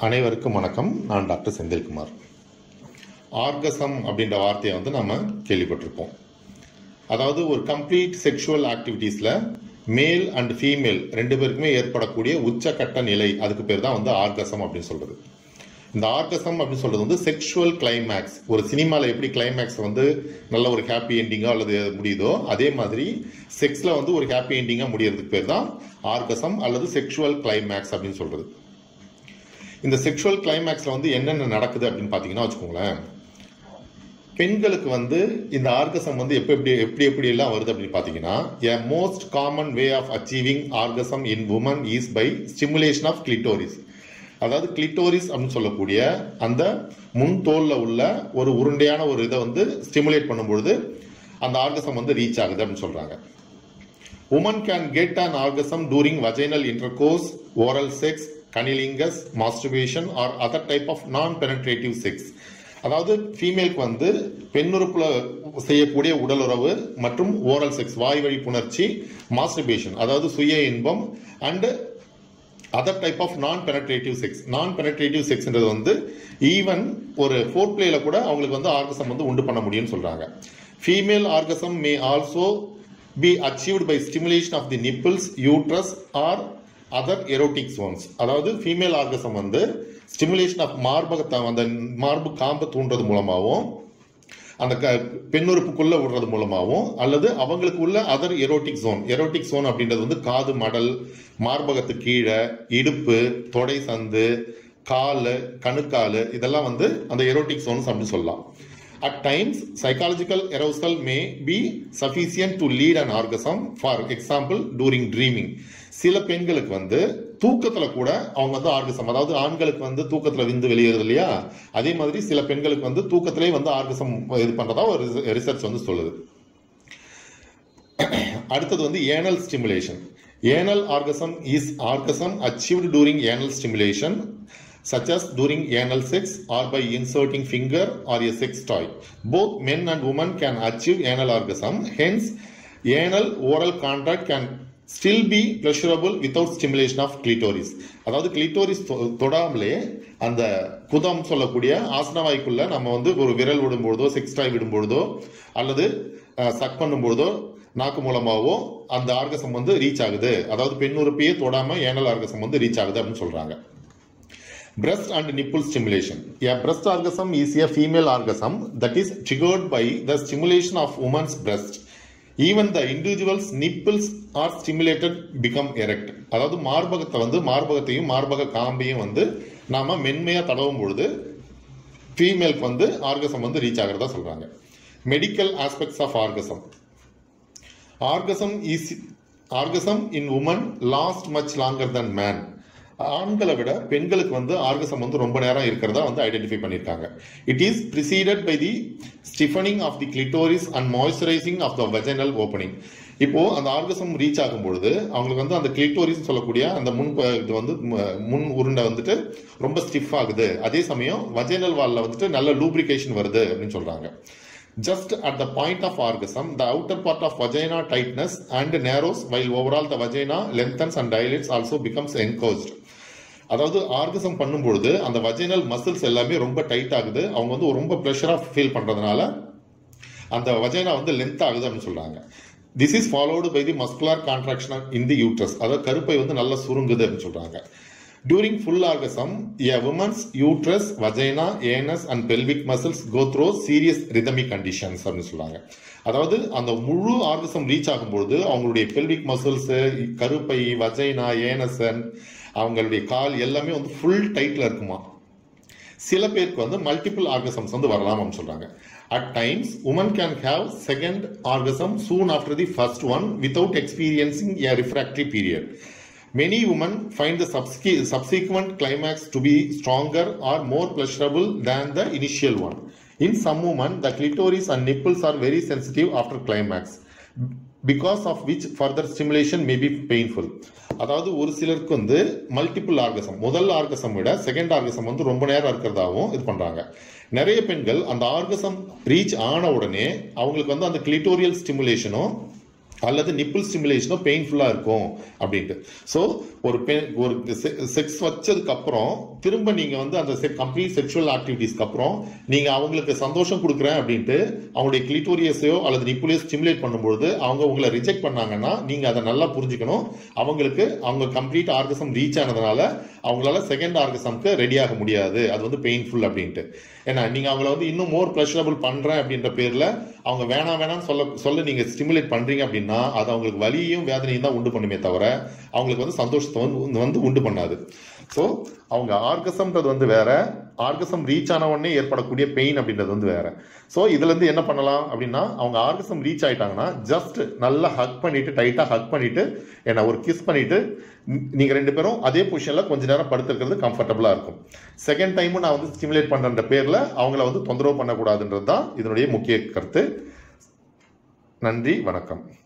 அனைவருக்கும் வணக்கம் நான் டாக்டர் செந்தில்குமார் ஆர்கசம் அப்படின்ற வார்த்தையை வந்து நம்ம கேள்விப்பட்டிருப்போம் அதாவது ஒரு complete sexual ஆக்டிவிட்டீஸில் male and female ரெண்டு பேருக்குமே ஏற்படக்கூடிய உச்சக்கட்ட நிலை அதுக்கு பேர் தான் வந்து ஆர்கசம் அப்படின்னு சொல்றது இந்த ஆர்கசம் அப்படின்னு சொல்றது வந்து செக்ஷுவல் கிளைமேக்ஸ் ஒரு சினிமாவில் எப்படி கிளைமேக்ஸ் வந்து நல்ல ஒரு ஹாப்பி எண்டிங்கோ அல்லது முடியுதோ அதே மாதிரி செக்ஸில் வந்து ஒரு ஹாப்பி எண்டிங்காக முடியறதுக்கு பேர் தான் ஆர்கசம் அல்லது செக்ஷுவல் கிளைமேக்ஸ் அப்படின்னு சொல்றது இந்த செக்ஷுவல் கிளைமேக்ஸில் வந்து என்னென்ன நடக்குது அப்படின்னு பார்த்தீங்கன்னா வச்சுக்கோங்களேன் பெண்களுக்கு வந்து இந்த ஆர்கசம் வந்து எப்போ எப்படி எப்படி எப்படி எல்லாம் வருது அப்படின்னு பார்த்தீங்கன்னா a most common way of achieving orgasm in women is by stimulation of clitoris அதாவது கிளிட்டோரிஸ் அப்படின்னு சொல்லக்கூடிய அந்த முன் தோல்ல உள்ள ஒரு உருண்டையான ஒரு இதை வந்து ஸ்டிமுலேட் பண்ணும்பொழுது அந்த ஆர்கசம் வந்து ரீச் ஆகுது அப்படின்னு சொல்றாங்க women can get an orgasm during vaginal intercourse oral sex cunnilingus masturbation or other type of non penetrative sex அதாவது ஃபீமேலுக்கு வந்து பெண்ணுறுப்புல செய்யக்கூடிய உடலுறவு மற்றும் ஓரல் செக்ஸ் வாய் வழி புணர்ச்சி மாஸ்டர்பேஷன் அதாவது சுய இன்பம் and other type of non penetrative sex non penetrative செக்ஸ்ன்றது வந்து ஈவன் ஒரு ஃபோர்த் பிளேல கூட அவங்களுக்கு வந்து ஆர்கசம் வந்து உண்டு பண்ண முடியும்னு சொல்றாங்க female orgasm may also be achieved by stimulation of the nipples uterus or other erotic zones அதாவது ஃபீமேல் ஆர்கசம் வந்து ஸ்டிமுலேஷன் ஆஃப் மார்பகத்தை அந்த மார்பு காம்பை தூண்டுறது மூலமாகவும் அந்த க பெண்ணுறுப்புக்குள்ள விடுறது மூலமாகவும் அல்லது அவங்களுக்கு உள்ள other erotic zone erotic zone அப்படின்றது வந்து காது மடல் மார்பகத்து கீழே இடுப்பு தொடை சந்து கால் கணுக்கால் இதெல்லாம் வந்து அந்த எரோட்டிக் ஜோன்ஸ் அப்படின்னு சொல்லலாம் at times psychological arousal may be sufficient to lead an orgasm for example during dreaming சில பெண்களுக்கு வந்து தூக்கத்துல கூட அவங்க வந்து ஆர்கசம் அதாவது ஆண்களுக்கு வந்து தூக்கத்துல விந்து வெளியேறுது இல்லையா அதே மாதிரி சில பெண்களுக்கு வந்து தூக்கத்திலே வந்து ஆர்கசம் இது பண்றதா ஒரு ரிசர்ச் வந்து சொல்லுது அடுத்தது வந்து anal stimulation anal orgasm is orgasm achieved during anal stimulation such as during anal sex or by inserting finger or a sex toy. Both men and women can achieve anal orgasm. Hence, anal oral contact can still be pleasurable without stimulation of clitoris. அதாவது clitoris தொடாமலே அந்த குதம் சொல்லக்கூடிய ஆசனவாய்க்குள்ள நம்ம வந்து ஒரு விரல் விடும்பொழுதோ sex டாய் விடும்பொழுதோ அல்லது சக் பண்ணும்பொழுதோ நாக்கு மூலமாவோ அந்த ஆர்கசம் வந்து ரீச் ஆகுது அதாவது பெண் உறுப்பையே தொடாம ஏனல் ஆர்கசம் வந்து ரீச் ஆகுது அப்படின்னு சொல்றாங்க breast and nipple stimulation a breast orgasm is a female orgasm that is triggered by the stimulation of woman's breast even the individual's nipples are stimulated become erect அதாவது மார்பகத்தை வந்து மார்பகத்தையும் மார்பக காம்பையும் வந்து நாம மென்மையா தடவும் பொழுது ஃபீமேலுக்கு வந்து ஆர்கசம் வந்து ரீச் ஆகிறதா சொல்றாங்க medical aspects of orgasm orgasm is orgasm in women last much longer than men ஆண்களை விட பெண்களுக்கு வந்து ஆர்கசம் வந்து ரொம்ப நேரம் இருக்கிறதா வந்து ஐடென்டிஃபை பண்ணியிருக்காங்க it is preceded by the stiffening of the clitoris and moisturising of the vaginal opening இப்போ அந்த ஆர்கசம் ரீச் ஆகும் பொழுது அவங்களுக்கு வந்து அந்த கிளிட்டோரிஸ் சொல்லக்கூடிய அந்த முன் இது வந்து முன் உருண்டை வந்துட்டு ரொம்ப ஸ்டிஃப் ஆகுது அதே சமயம் வஜைனல் வால்ல வந்துட்டு நல்ல லூப்ரிகேஷன் வருது அப்படின்னு சொல்றாங்க Just at the point of orgasm, the outer part of vagina tightness and narrows while overall the vagina lengthens and dilates also becomes enclosed. அதாவது ஆர்கசம் பண்ணும்பொழுது அந்த வஜைனல் மசில்ஸ் எல்லாமே ரொம்ப டைட் ஆகுது அவங்க வந்து ரொம்ப ப்ரெஷரா ஃபீல் பண்றதுனால அந்த வஜைனா வந்து லென்த் ஆகுது அப்படின்னு சொல்றாங்க this is followed by the muscular contraction in the uterus அதாவது கருப்பை வந்து நல்லா சுருங்குது அப்படின்னு சொல்றாங்க During full orgasm, a woman's uterus, vagina, anus and pelvic muscles go through serious rhythmic conditions அப்படின்னு சொல்றாங்க அதாவது அந்த முழு ஆர்கசம் ரீச் ஆகும்பொழுது அவங்களுடைய பெல்விக் மசில்ஸ் கருப்பை வஜைனா ஏனஸ் அவங்களுடைய கால் எல்லாமே வந்து ஃபுல் டைட்ல இருக்குமா சில பேருக்கு வந்து மல்டிபிள் ஆர்கசம்ஸ் வந்து வரலாம் அப்படின்னு சொல்றாங்க at times women can have second orgasm soon after the first one without experiencing a refractory period Many women find the subse- subsequent climax to be stronger or more pleasurable than the initial one. In some women, the clitoris and nipples are very sensitive after climax, because of which further stimulation may be painful. அதாவது ஒரு சிலருக்கு வந்து multiple orgasm முதல் orgasm விட second orgasm வந்து ரொம்ப நேரம் இருக்கிறதாவும் இது பண்றாங்க நிறைய பெண்கள் அந்த ஆர்கசம் ரீச் ஆன உடனே அவங்களுக்கு வந்து அந்த கிளிட்டோரியல் ஸ்டிமுலேஷனும் அல்லது நிப்பிள் ஸ்டிமுலேஷனோ பெயின்ஃபுல்லாக இருக்கும் அப்படின்ட்டு ஸோ ஒரு பெ ஒரு செக்ஸ் வச்சதுக்கு அப்புறம் திரும்ப நீங்கள் வந்து அந்த கம்ப்ளீட் செக்ஷுவல் ஆக்டிவிட்டீஸ்க்கு அப்புறம் நீங்கள் அவங்களுக்கு சந்தோஷம் கொடுக்குறேன் அப்படின்ட்டு அவங்களுடைய கிளிட்டோரியஸையோ அல்லது நிப்புலையோ ஸ்டிமுலேட் பண்ணும்பொழுது அவங்க உங்களை ரிஜெக்ட் பண்ணாங்கன்னா நீங்கள் அதை நல்லா புரிஞ்சுக்கணும் அவங்களுக்கு அவங்க கம்ப்ளீட் ஆர்கசம் ரீச் ஆனதுனால அவங்களால செகண்ட் ஆர்கசம்க்கு ரெடி ஆக முடியாது அது வந்து பெயின்ஃபுல் அப்படின்ட்டு ஏன்னா நீங்கள் அவங்கள வந்து இன்னும் மோர் ப்ளஷரபிள் பண்ணுறேன் அப்படின்ற பேரில் அவங்க வேணாம் வேணாம்னு சொல்ல சொல்ல நீங்கள் ஸ்டிமுலேட் பண்ணுறீங்க அப்படின்னா அது அவங்களுக்கு வலியும் வேதனையும் தான் உண்டு பண்ணுமே தவிர அவங்களுக்கு வந்து சந்தோஷத்தை வந்து வந்து உண்டு பண்ணாது ஸோ அவங்க ஆர்கசம்ன்றது வந்து வேற ஆர்கசம் ரீச் ஆன உடனே ஏற்படக்கூடிய பெயின் அப்படின்றது வந்து வேற ஸோ இதுலேருந்து என்ன பண்ணலாம் அப்படின்னா அவங்க ஆர்கசம் ரீச் ஆயிட்டாங்கன்னா ஜஸ்ட் நல்லா ஹக் பண்ணிட்டு டைட்டாக ஹக் பண்ணிட்டு என்ன ஒரு கிஸ் பண்ணிட்டு நீங்கள் ரெண்டு பேரும் அதே பொசிஷனில் கொஞ்ச நேரம் படுத்துருக்கிறது கம்ஃபர்டபுளாக இருக்கும் செகண்ட் டைமும் நான் வந்து ஸ்டிமுலேட் பண்ணுற பேரில் அவங்கள வந்து தொந்தரவு பண்ணக்கூடாதுன்றது தான் இதனுடைய முக்கிய கருத்து நன்றி வணக்கம்